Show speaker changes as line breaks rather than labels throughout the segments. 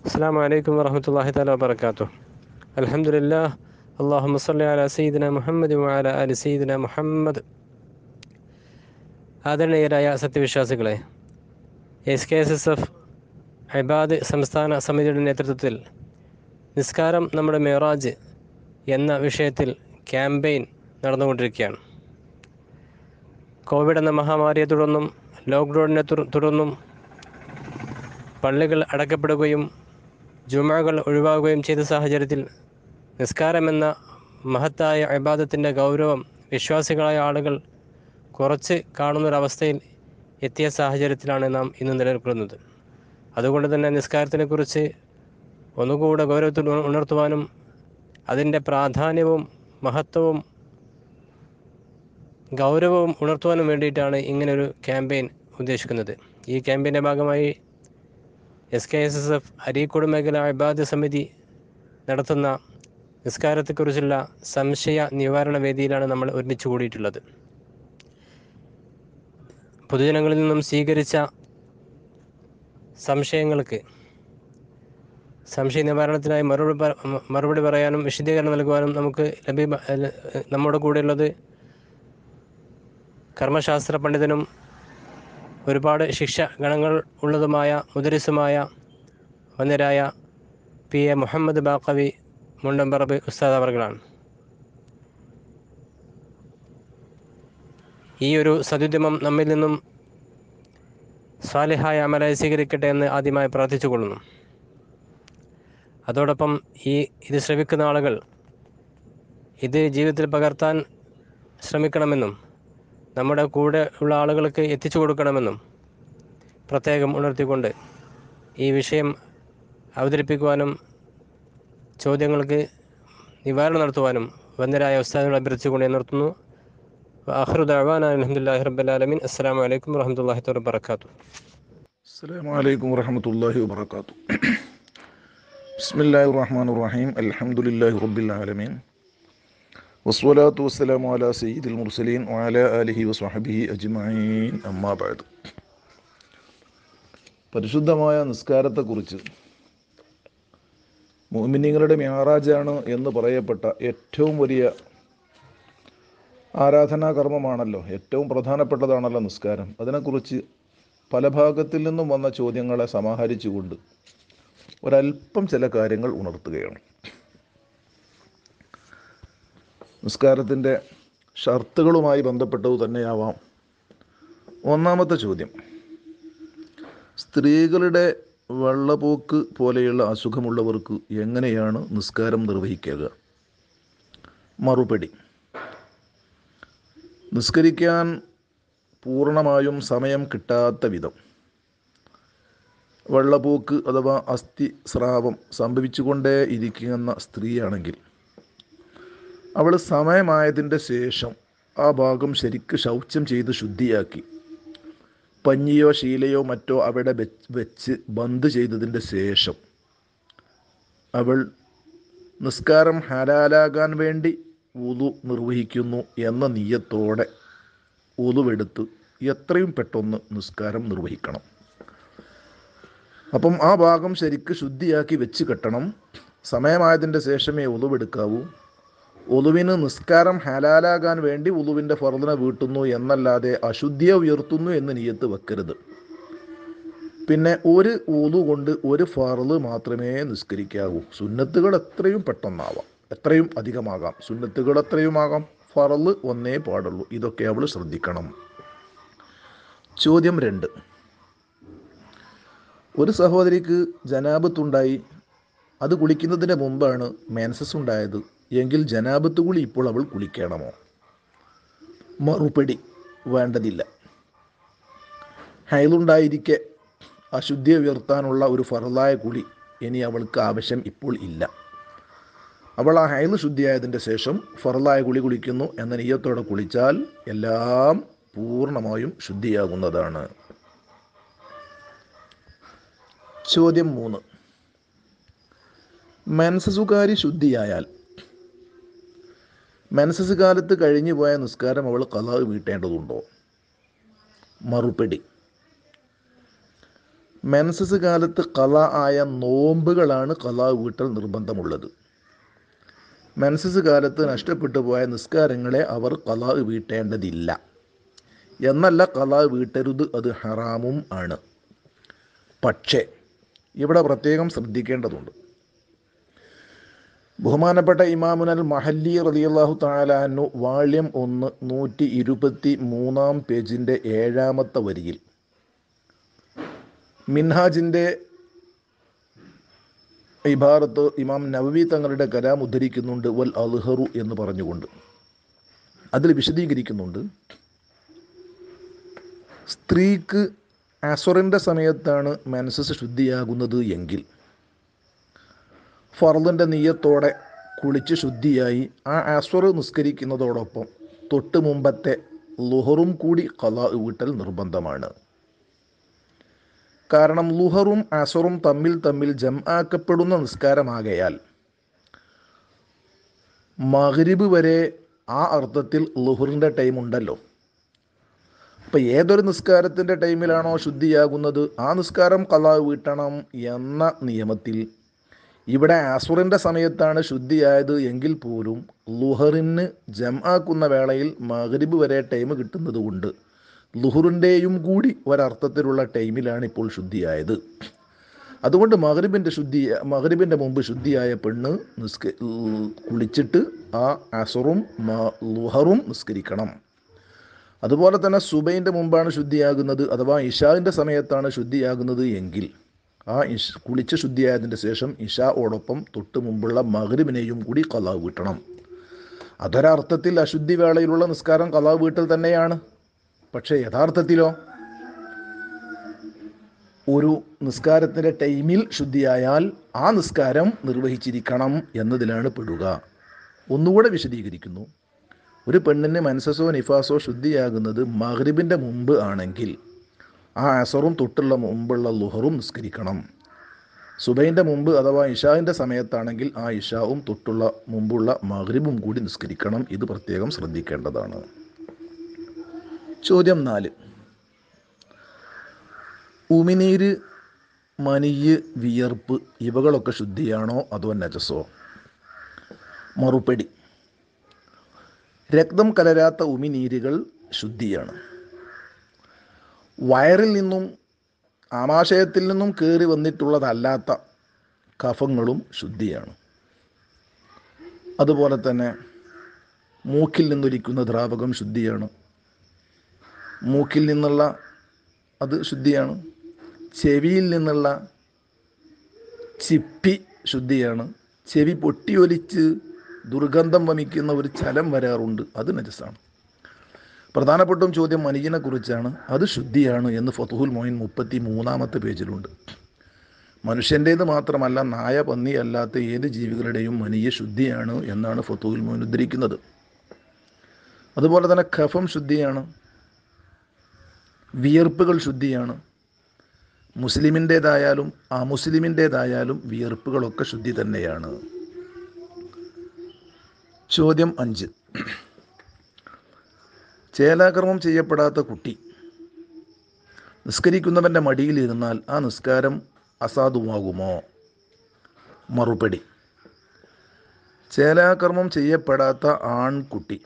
السلام عليكم ورحمة الله تعالى وبركاته الحمد لله اللهم صل على سيدنا محمد وعلى آل سيدنا محمد ആദരണീയരായ സത്യവിശ്വാസികളെ S K S S F ഹൈബാദ് സംസ്ഥാന സമിതിയുടെ നേതൃത്വത്തിൽ നിസ്കാരം നമ്മുടെ മേറാജ് എന്ന വിഷയത്തിൽ ക്യാമ്പയിൻ നടന്നുകൊണ്ടിരിക്കുകയാണ് കോവിഡ് എന്ന മഹാമാരിയെ തുടർന്നും ലോക്ക്ഡൗണിനെ തുടർ- തുടർന്നും പള്ളികൾ അടക്കപ്പെടുകയും ജുമകൾ ഒഴിവാകുകയും ചെയ്ത സാഹചര്യത്തിൽ നിസ്കാരമെന്ന മഹത്തായ അബാദത്തിൻ്റെ ഗൗരവം വിശ്വാസികളായ ആളുകൾ കുറച്ച് കാണുന്നൊരവസ്ഥയിൽ എത്തിയ സാഹചര്യത്തിലാണ് നാം ഇന്ന് നിലനിൽക്കുന്നത് അതുകൊണ്ട് തന്നെ നിസ്കാരത്തിനെക്കുറിച്ച് ഒന്നുകൂടെ ഗൗരവത്തിൽ ഉണ- ഉണർത്തുവാനും അതിൻ്റെ പ്രാധാന്യവും മഹത്വവും ഗൗരവവും ഉണർത്തുവാനും വേണ്ടിയിട്ടാണ് ഇങ്ങനൊരു ക്യാമ്പയിൻ ഉദ്ദേശിക്കുന്നത് ഈ ക്യാമ്പയിൻ്റെ ഭാഗമായി S K S S F Areekode മേഖല അബാദ് സമിതി നടത്തുന്ന നിസ്കാരത്തെക്കുറിച്ചുള്ള സംശയ നിവാരണ വേദിയിലാണ് നമ്മൾ ഒരുമിച്ച് കൂടിയിട്ടുള്ളത് പൊതുജനങ്ങളിൽ നിന്നും സ്വീകരിച്ച സംശയങ്ങൾക്ക് സംശയ നിവാരണത്തിനായി മറുപടി പ- മ- മറുപടി പറയാനും വിശദീകരണം നൽകുവാനും നമുക്ക് ലഭ്യ നമ്മുടെ കൂടെയുള്ളത് കർമ്മശാസ്ത്ര പണ്ഡിതനും ഒരുപാട് ശിക്ഷ ഗണങ്ങൾ ഉള്ളതുമായ മുദരിസുമായ വന്യരായ പി എ മുഹമ്മദ് ബാക്കവി മുണ്ടമ്പറബ് ഉസ്താദ് അവർകളാണ് ഈ ഒരു സതുദ്യമം നമ്മിൽ നിന്നും സ്വാലിഹായ അമലായി സ്വീകരിക്കട്ടെ എന്ന് ആദ്യമായി പ്രാർത്ഥിച്ചു കൊള്ളുന്നു അതോടൊപ്പം ഈ ഇത് ശ്രമിക്കുന്ന ആളുകൾ ഇത് ജീവിതത്തിൽ പകർത്താൻ ശ്രമിക്കണമെന്നും നമ്മുടെ കൂടെ ഉള്ള ആളുകൾക്ക് എത്തിച്ചു കൊടുക്കണമെന്നും പ്രത്യേകം ഉണർത്തിക്കൊണ്ട് ഈ വിഷയം അവതരിപ്പിക്കുവാനും ചോദ്യങ്ങൾക്ക് നിവാരണം നടത്തുവാനും വന്യരായ ഉസ്താദുകൾ അഭ്യർത്ഥിച്ചുകൊണ്ട് ഞാൻ നിർത്തുന്നു ആഹ്റു ദഅവാന അലഹമുല്ലാഹി റബ്ബുലാലമീൻ അസ്സലാമു അലൈക്കും വറഹ്മത്തുള്ളാഹി തആല വബറകാതുഹു
السلام عليكم ورحمة الله وبركاته بسم الله الرحمن الرحيم الحمد لله رب العالمين والصلاة والسلام على سيد المرسلين وعلى آله وصحبه أجمعين أما بعد പരിശുദ്ധമായ നിസ്കാരത്തെക്കുറിച്ച് മോമിനിങ്ങളുടെ മ്യാറാജാണ് എന്ന് പറയപ്പെട്ട ഏറ്റവും വലിയ ആരാധനാ കർമ്മമാണല്ലോ ഏറ്റവും പ്രധാനപ്പെട്ടതാണല്ലോ നിസ്കാരം അതിനെക്കുറിച്ച് പല ഭാഗത്തിൽ നിന്നും വന്ന ചോദ്യങ്ങളെ സമാഹരിച്ചുകൊണ്ട് ഒരല്പം ചില കാര്യങ്ങൾ ഉണർത്തുകയാണ് നിസ്കാരത്തിൻ്റെ ഷർത്തുകളുമായി ബന്ധപ്പെട്ടത് തന്നെയാവാം ഒന്നാമത്തെ ചോദ്യം സ്ത്രീകളുടെ വെള്ളപോക്ക് പോലെയുള്ള അസുഖമുള്ളവർക്ക് എങ്ങനെയാണ് നിസ്കാരം നിർവഹിക്കുക മറുപടി നിസ്കരിക്കാൻ പൂർണ്ണമായും സമയം കിട്ടാത്ത വിധം വെള്ളപോക്ക് അഥവാ അസ്ഥി സ്രാവം സംഭവിച്ചുകൊണ്ടേ ഇരിക്കുന്ന സ്ത്രീയാണെങ്കിൽ അവൾ സമയമായതിൻ്റെ ശേഷം ആ ഭാഗം ശരിക്ക് ശൗചം ചെയ്ത് ശുദ്ധിയാക്കി പഞ്ഞിയോ ശീലയോ മറ്റോ അവിടെ വെച്ച് വെച്ച് ബന്ദ് ചെയ്തതിൻ്റെ ശേഷം അവൾ നിസ്കാരം ഹലാലാകാൻ വേണ്ടി ഉതു നിർവഹിക്കുന്നു എന്ന നീയത്തോടെ ഉതുവെടുത്ത് എത്രയും പെട്ടെന്ന് നിസ്കാരം നിർവഹിക്കണം അപ്പം ആ ഭാഗം ശരിക്ക് ശുദ്ധിയാക്കി വെച്ച് കെട്ടണം സമയമായതിൻ്റെ ശേഷമേ ഉതുവെടുക്കാവൂ ഉളുവിന് നിസ്കാരം ഹലാലാകാൻ വേണ്ടി ഉളുവിൻ്റെ ഫർദിനെ വീട്ടുന്നു എന്നല്ലാതെ അശുദ്ധിയെ ഉയർത്തുന്നു എന്ന് നീയത്ത് വെക്കരുത് പിന്നെ ഒരു ഊതു കൊണ്ട് ഒരു ഫർദ് മാത്രമേ നിസ്കരിക്കാവൂ സുന്നത്തുകൾ എത്രയും പെട്ടെന്നാവാം എത്രയും അധികമാകാം സുന്നത്തുകൾ എത്രയുമാകാം ഫറല് ഒന്നേ പാടുള്ളൂ ഇതൊക്കെ അവൾ ശ്രദ്ധിക്കണം ചോദ്യം രണ്ട് ഒരു സഹോദരിക്ക് ജനാപത്തുണ്ടായി അത് കുളിക്കുന്നതിന് മുമ്പാണ് മെൻസസ് ഉണ്ടായത് എങ്കിൽ ജനാപത്ത് കുളി ഇപ്പോൾ അവൾ കുളിക്കണമോ മറുപടി വേണ്ടതില്ല ഹൈലുണ്ടായിരിക്കെ അശുദ്ധി ഉയർത്താനുള്ള ഒരു ഫറലായ കുളി ഇനി അവൾക്ക് ആവശ്യം ഇപ്പോൾ ഇല്ല അവൾ ആ ഹൈല് ശുദ്ധിയായതിൻ്റെ ശേഷം ഫറലായ കുളി കുളിക്കുന്നു എന്ന നീയത്തോടെ കുളിച്ചാൽ എല്ലാം പൂർണ്ണമായും ശുദ്ധിയാകുന്നതാണ് ചോദ്യം മൂന്ന് മെൻസസുകാരി ശുദ്ധിയായാൽ മെൻസസ് കാലത്ത് കഴിഞ്ഞു പോയ നിസ്കാരം അവൾ കലാവ് വീട്ടേണ്ടതുണ്ടോ മറുപടി മെൻസസ് കാലത്ത് കല ആയ നോമ്പുകളാണ് കല വീട്ടൽ നിർബന്ധമുള്ളത് മെൻസസ് കാലത്ത് നഷ്ടപ്പെട്ടു പോയ നിസ്കാരങ്ങളെ അവർ കല വീട്ടേണ്ടതില്ല എന്നല്ല കല വീട്ടരുത് അത് ഹറാമും ആണ് പക്ഷേ ഇവിടെ പ്രത്യേകം ശ്രദ്ധിക്കേണ്ടതുണ്ട് ബഹുമാനപ്പെട്ട ഇമാമുനൽ മഹല്ലി റളിയല്ലാഹു താലാനു വാള്യം ഒന്ന് നൂറ്റി ഇരുപത്തി മൂന്നാം പേജിൻ്റെ ഏഴാമത്തെ വരിയിൽ മിൻഹാജിൻ്റെ ഇബാറത്ത് ഇമാം നവവി തങ്ങളുടെ കലാം ഉദ്ധരിക്കുന്നുണ്ട് വൽ അൽഹറു എന്ന് പറഞ്ഞുകൊണ്ട് അതിൽ വിശദീകരിക്കുന്നുണ്ട് സ്ത്രീക്ക് അസുറിൻ്റെ സമയത്താണ് മെൻസസ് ശുദ്ധിയാകുന്നത് എങ്കിൽ ഫർദിൻ്റെ നീയത്തോടെ കുളിച്ച് ശുദ്ധിയായി ആ അസുർ നിസ്കരിക്കുന്നതോടൊപ്പം തൊട്ട് മുമ്പത്തെ ലുഹറും കൂടി കലാ വീട്ടൽ നിർബന്ധമാണ് കാരണം ലുഹറും അസുറും തമ്മിൽ തമ്മിൽ ജം ആക്കപ്പെടുന്ന നിസ്കാരമാകയാൽ മഗ്രിബ് വരെ ആ അർത്ഥത്തിൽ ലുഹറിൻ്റെ ടൈം ഉണ്ടല്ലോ അപ്പം ഏതൊരു നിസ്കാരത്തിൻ്റെ ടൈമിലാണോ ശുദ്ധിയാകുന്നത് ആ നിസ്കാരം കലാ വീട്ടണം എന്ന നിയമത്തിൽ ഇവിടെ അസുറിൻ്റെ സമയത്താണ് ശുദ്ധിയായത് എങ്കിൽ പോലും ലുഹറിന് ജം ആക്കുന്ന വേളയിൽ മഗ്രിബ് വരെ ടൈം കിട്ടുന്നത് കൊണ്ട് ലുഹറിൻ്റെയും കൂടി ഒരർത്ഥത്തിലുള്ള ടൈമിലാണ് ഇപ്പോൾ ശുദ്ധിയായത് അതുകൊണ്ട് മഗ്രിബിൻ്റെ ശുദ്ധി മഗ്രിബിൻ്റെ മുമ്പ് ശുദ്ധിയായ പെണ്ണ് നിസ്ക കുളിച്ചിട്ട് ആ അസുറും ലുഹറും നിസ്കരിക്കണം അതുപോലെ തന്നെ സുബൈൻ്റെ മുമ്പാണ് ശുദ്ധിയാകുന്നത് അഥവാ ഇഷാവിൻ്റെ സമയത്താണ് ശുദ്ധിയാകുന്നത് എങ്കിൽ ആ ഇഷ് കുളിച്ച് ശുദ്ധിയായതിൻ്റെ ശേഷം ഇഷാവോടൊപ്പം തൊട്ട് മുമ്പുള്ള മഗ്രിബിനെയും കൂടി കലാവ് വീട്ടണം അതൊരർത്ഥത്തിൽ അശുദ്ധി വേളയിലുള്ള നിസ്കാരം കലാവ് വീട്ടൽ തന്നെയാണ് പക്ഷേ യഥാർത്ഥത്തിലോ ഒരു നിസ്കാരത്തിൻ്റെ ടൈമിൽ ശുദ്ധിയായാൽ ആ നിസ്കാരം നിർവഹിച്ചിരിക്കണം എന്നതിലാണ് പെടുക ഒന്നുകൂടെ വിശദീകരിക്കുന്നു ഒരു പെണ്ണിന് മനസ്സസോ നിഫാസോ ശുദ്ധിയാകുന്നത് മഗ്രിബിൻ്റെ മുമ്പ് ആണെങ്കിൽ ആ അസറും തൊട്ടുള്ള മുമ്പുള്ള ലുഹറും നിസ്കരിക്കണം സുബൈൻ്റെ മുമ്പ് അഥവാ ഇഷാവിൻ്റെ സമയത്താണെങ്കിൽ ആ ഇഷാവും തൊട്ടുള്ള മുമ്പുള്ള മഗ്രിബും കൂടി നിസ്കരിക്കണം ഇത് പ്രത്യേകം ശ്രദ്ധിക്കേണ്ടതാണ് ചോദ്യം നാല് ഉമിനീര് മനിയ് വിയർപ്പ് ഇവകളൊക്കെ ശുദ്ധിയാണോ അതോ നജസോ മറുപടി രക്തം കലരാത്ത ഉമിനീരുകൾ ശുദ്ധിയാണ് വയറിൽ നിന്നും ആമാശയത്തിൽ നിന്നും കയറി വന്നിട്ടുള്ളതല്ലാത്ത കഫങ്ങളും ശുദ്ധിയാണ് അതുപോലെ തന്നെ മൂക്കിൽ നിന്നൊലിക്കുന്ന ദ്രാവകം ശുദ്ധിയാണ് മൂക്കിൽ നിന്നുള്ള അത് ശുദ്ധിയാണ് ചെവിയിൽ നിന്നുള്ള ചിപ്പി ശുദ്ധിയാണ് ചെവി പൊട്ടിയൊലിച്ച് ദുർഗന്ധം വമിക്കുന്ന ഒരു ചലം വരാറുണ്ട് അത് നജസാണ് പ്രധാനപ്പെട്ടും ചോദ്യം മനിജിനെ കുറിച്ചാണ് അത് ശുദ്ധിയാണ് എന്ന് ഫതുഹുൽ മൊയിൻ മുപ്പത്തി മൂന്നാമത്തെ പേജിലുണ്ട് മനുഷ്യൻ്റേത് മാത്രമല്ല നായ പന്നി അല്ലാത്ത ഏത് ജീവികളുടെയും മനിയ ശുദ്ധിയാണ് എന്നാണ് ഫതുഹുൽ മൊയിൻ ഉദ്ധരിക്കുന്നത് അതുപോലെ തന്നെ ഖഫം ശുദ്ധിയാണ് വിയർപ്പുകൾ ശുദ്ധിയാണ് മുസ്ലിമിൻ്റേതായാലും അമുസ്ലിമിൻ്റേതായാലും വിയർപ്പുകളൊക്കെ ശുദ്ധി തന്നെയാണ് ചോദ്യം അഞ്ച് ചേലാക്രമം ചെയ്യപ്പെടാത്ത കുട്ടി നിസ്കരിക്കുന്നവൻ്റെ മടിയിലിരുന്നാൽ ആ നിസ്കാരം അസാധുവാകുമോ മറുപടി ചേലാകർമ്മം ചെയ്യപ്പെടാത്ത ആൺകുട്ടി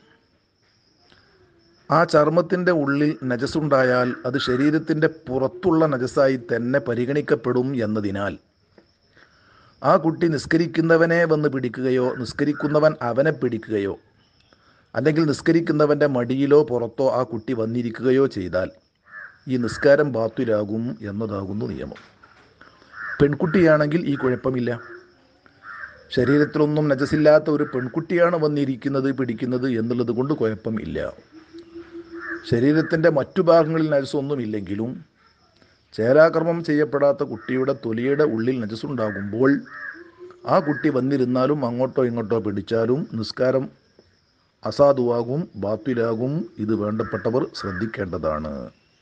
ആ ചർമ്മത്തിൻ്റെ ഉള്ളിൽ നജസുണ്ടായാൽ അത് ശരീരത്തിൻ്റെ പുറത്തുള്ള നജസായി തന്നെ പരിഗണിക്കപ്പെടും എന്നതിനാൽ ആ കുട്ടി നിസ്കരിക്കുന്നവനെ വന്ന് പിടിക്കുകയോ നിസ്കരിക്കുന്നവൻ അവനെ പിടിക്കുകയോ അല്ലെങ്കിൽ നിസ്കരിക്കുന്നവൻ്റെ മടിയിലോ പുറത്തോ ആ കുട്ടി വന്നിരിക്കുകയോ ചെയ്താൽ ഈ നിസ്കാരം ബാത്തുലാകും എന്നതാകുന്നു നിയമം പെൺകുട്ടിയാണെങ്കിൽ ഈ കുഴപ്പമില്ല ശരീരത്തിലൊന്നും നജസില്ലാത്ത ഒരു പെൺകുട്ടിയാണ് വന്നിരിക്കുന്നത് പിടിക്കുന്നത് എന്നുള്ളത് കൊണ്ട് കുഴപ്പമില്ല ശരീരത്തിൻ്റെ മറ്റു ഭാഗങ്ങളിൽ നജസൊന്നുമില്ലെങ്കിലും ചേലാകർമ്മം ചെയ്യപ്പെടാത്ത കുട്ടിയുടെ തൊലിയുടെ ഉള്ളിൽ നജസുണ്ടാകുമ്പോൾ ആ കുട്ടി വന്നിരുന്നാലും അങ്ങോട്ടോ ഇങ്ങോട്ടോ പിടിച്ചാലും നിസ്കാരം അസാധുവാകും ബാത്തിലാകും ഇത് വേണ്ടപ്പെട്ടവർ ശ്രദ്ധിക്കേണ്ടതാണ്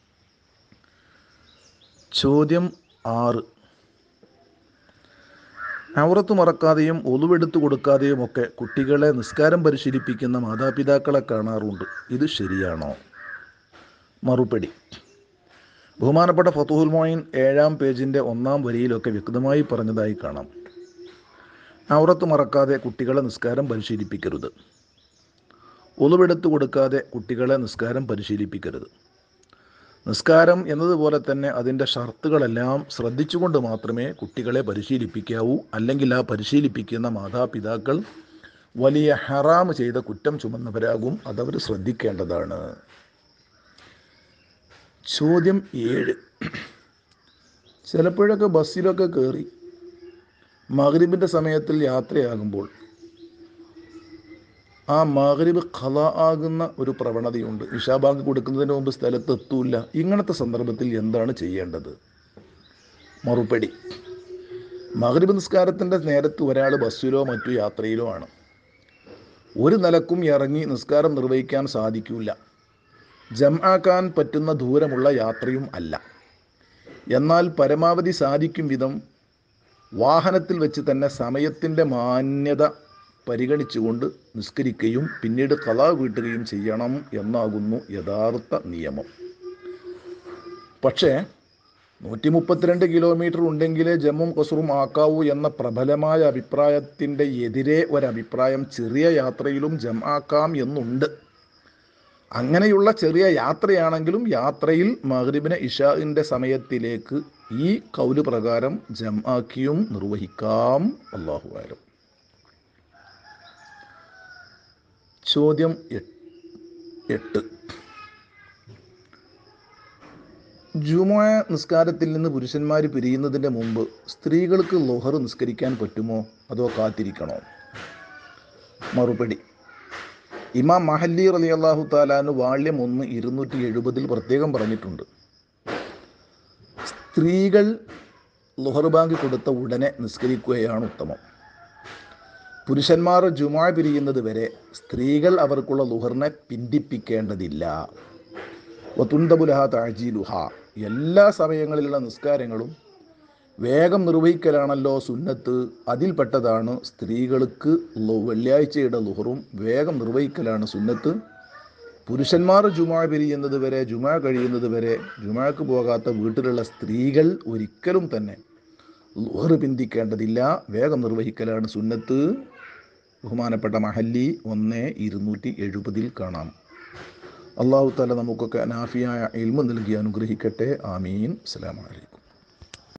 ചോദ്യം ആറ് ഔറത്ത് മറക്കാതെയും ഒളിവെടുത്തു കൊടുക്കാതെയും ഒക്കെ കുട്ടികളെ നിസ്കാരം പരിശീലിപ്പിക്കുന്ന മാതാപിതാക്കളെ കാണാറുണ്ട് ഇത് ശരിയാണോ മറുപടി ബഹുമാനപ്പെട്ട ഫത്തുഹുൽ മോയിൻ ഏഴാം പേജിൻ്റെ ഒന്നാം വരിയിലൊക്കെ വ്യക്തമായി പറഞ്ഞതായി കാണാം ഔറത്ത് മറക്കാതെ കുട്ടികളെ നിസ്കാരം പരിശീലിപ്പിക്കരുത് ഒളിവെടുത്ത് കൊടുക്കാതെ കുട്ടികളെ നിസ്കാരം പരിശീലിപ്പിക്കരുത് നിസ്കാരം എന്നതുപോലെ തന്നെ അതിൻ്റെ ഷർത്തുകളെല്ലാം ശ്രദ്ധിച്ചുകൊണ്ട് മാത്രമേ കുട്ടികളെ പരിശീലിപ്പിക്കാവൂ അല്ലെങ്കിൽ ആ പരിശീലിപ്പിക്കുന്ന മാതാപിതാക്കൾ വലിയ ഹറാം ചെയ്ത കുറ്റം ചുമന്നവരാകും അതവർ ശ്രദ്ധിക്കേണ്ടതാണ് ചോദ്യം ഏഴ് ചിലപ്പോഴൊക്കെ ബസ്സിലൊക്കെ കയറി മഗ്രിബിൻ്റെ സമയത്തിൽ യാത്രയാകുമ്പോൾ ആ മഗ്രിബ് ഖല ആകുന്ന ഒരു പ്രവണതയുണ്ട് ഇഷാബാങ്ക് കൊടുക്കുന്നതിന് മുമ്പ് സ്ഥലത്ത് എത്തൂല്ല ഇങ്ങനത്തെ സന്ദർഭത്തിൽ എന്താണ് ചെയ്യേണ്ടത് മറുപടി മഗ്രിബ് നിസ്കാരത്തിൻ്റെ നേരത്ത് ഒരാൾ ബസ്സിലോ മറ്റു യാത്രയിലോ ആണ് ഒരു നിലക്കും ഇറങ്ങി നിസ്കാരം നിർവഹിക്കാൻ സാധിക്കില്ല ജംആക്കാൻ പറ്റുന്ന ദൂരമുള്ള യാത്രയും അല്ല എന്നാൽ പരമാവധി സാധിക്കും വിധം വാഹനത്തിൽ വെച്ച് തന്നെ സമയത്തിൻ്റെ മാന്യത പരിഗണിച്ചുകൊണ്ട് നിസ്കരിക്കുകയും പിന്നീട് കലാ വീട്ടുകയും ചെയ്യണം എന്നാകുന്നു യഥാർത്ഥ നിയമം പക്ഷേ നൂറ്റി മുപ്പത്തിരണ്ട് കിലോമീറ്റർ ഉണ്ടെങ്കിലേ ജമ്മും കസറും ആക്കാവൂ എന്ന പ്രബലമായ അഭിപ്രായത്തിൻ്റെ എതിരെ ഒരഭിപ്രായം ചെറിയ യാത്രയിലും ജം ആക്കാം എന്നുണ്ട് അങ്ങനെയുള്ള ചെറിയ യാത്രയാണെങ്കിലും യാത്രയിൽ മഹ്രിബിനെ ഇഷാഇൻ്റെ സമയത്തിലേക്ക് ഈ കൗല് പ്രകാരം ജം ആക്കിയും നിർവഹിക്കാം അള്ളാഹു ആരം ചോദ്യം എട്ട് ജുമുഅ നിസ്കാരത്തിൽ നിന്ന് പുരുഷന്മാർ പിരിയുന്നതിൻ്റെ മുമ്പ് സ്ത്രീകൾക്ക് ലൊഹർ നിസ്കരിക്കാൻ പറ്റുമോ അതോ കാത്തിരിക്കണോ മറുപടി ഇമാം മഹല്ലി റലി അള്ളാഹു താലാന് വാള്യം ഒന്ന് ഇരുന്നൂറ്റി എഴുപതിൽ പ്രത്യേകം പറഞ്ഞിട്ടുണ്ട് സ്ത്രീകൾ ലുഹർ ബാങ്ക് കൊടുത്ത ഉടനെ നിസ്കരിക്കുകയാണ് ഉത്തമം പുരുഷന്മാർ ജുമാ പിരിയുന്നത് വരെ സ്ത്രീകൾ അവർക്കുള്ള ലുഹറിനെ പിന്തിപ്പിക്കേണ്ടതില്ല വത്തുണ്ടബുലഹ താജീലുഹ എല്ലാ സമയങ്ങളിലുള്ള നിസ്കാരങ്ങളും വേഗം നിർവഹിക്കലാണല്ലോ സുന്നത്ത് അതിൽപ്പെട്ടതാണ് സ്ത്രീകൾക്ക് വെള്ളിയാഴ്ചയുടെ ലുഹറും വേഗം നിർവഹിക്കലാണ് സുന്നത്ത് പുരുഷന്മാർ ജുമാ പിരിയുന്നത് വരെ ജുമാ കഴിയുന്നത് വരെ ജുമാക്ക് പോകാത്ത വീട്ടിലുള്ള സ്ത്രീകൾ ഒരിക്കലും തന്നെ ലുഹർ പിന്തിക്കേണ്ടതില്ല വേഗം നിർവഹിക്കലാണ് സുന്നത്ത് ബഹുമാനപ്പെട്ട മഹല്ലി ഒന്ന് ഇരുന്നൂറ്റി എഴുപതിൽ കാണാം അള്ളാഹു താല നമുക്കൊക്കെ നാഫിയായ ഇൽമ നൽകി അനുഗ്രഹിക്കട്ടെ ആമീൻ അസ്സലാമു അലൈക്കും